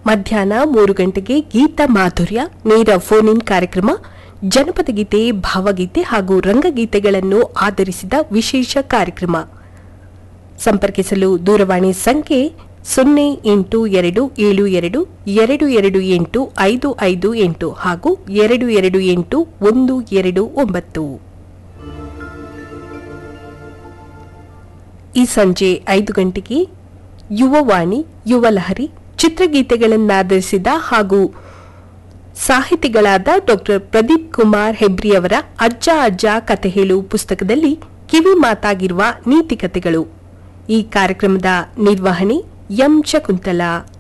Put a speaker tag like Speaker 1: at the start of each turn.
Speaker 1: ಮಧ್ಯಾಹ್ನ ಮೂರು ಗಂಟೆಗೆ ಗೀತ ಮಾಧುರ್ಯ ನೇರ ಫೋನ್ ಇನ್ ಕಾರ್ಯಕ್ರಮ ಜನಪದ ಗೀತೆ ಭಾವಗೀತೆ ಹಾಗೂ ರಂಗಗೀತೆಗಳನ್ನು ಆಧರಿಸಿದ ವಿಶೇಷ ಕಾರ್ಯಕ್ರಮ ಸಂಪರ್ಕಿಸಲು ದೂರವಾಣಿ ಸಂಖ್ಯೆ ಸೊನ್ನೆ ಎಂಟು ಎರಡು ಏಳು ಎರಡು ಎರಡು ಎರಡು ಎಂಟು ಐದು ಐದು ಎಂಟು ಹಾಗೂ ಎರಡು ಎರಡು ಎಂಟು ಒಂದು ಎರಡು ಒಂಬತ್ತು ಈ ಸಂಜೆ ಐದು ಗಂಟೆಗೆ ಯುವವಾಣಿ ಯುವಲಹರಿ ಚಿತ್ರಗೀತೆಗಳನ್ನಾಧರಿಸಿದ ಹಾಗೂ ಸಾಹಿತಿಗಳಾದ ಡಾಕ್ಟರ್ ಪ್ರದೀಪ್ ಕುಮಾರ್ ಹೆಬ್ರಿಯವರ ಅಜ್ಜ ಅಜ್ಜ ಕತೆ ಹೇಳು ಪುಸ್ತಕದಲ್ಲಿ ಕಿವಿ ಮಾತಾಗಿರುವ ನೀತಿಕತೆಗಳು ಈ ಕಾರ್ಯಕ್ರಮದ ನಿರ್ವಹಣೆ ಎಂ ಶಕುಂತಲಾ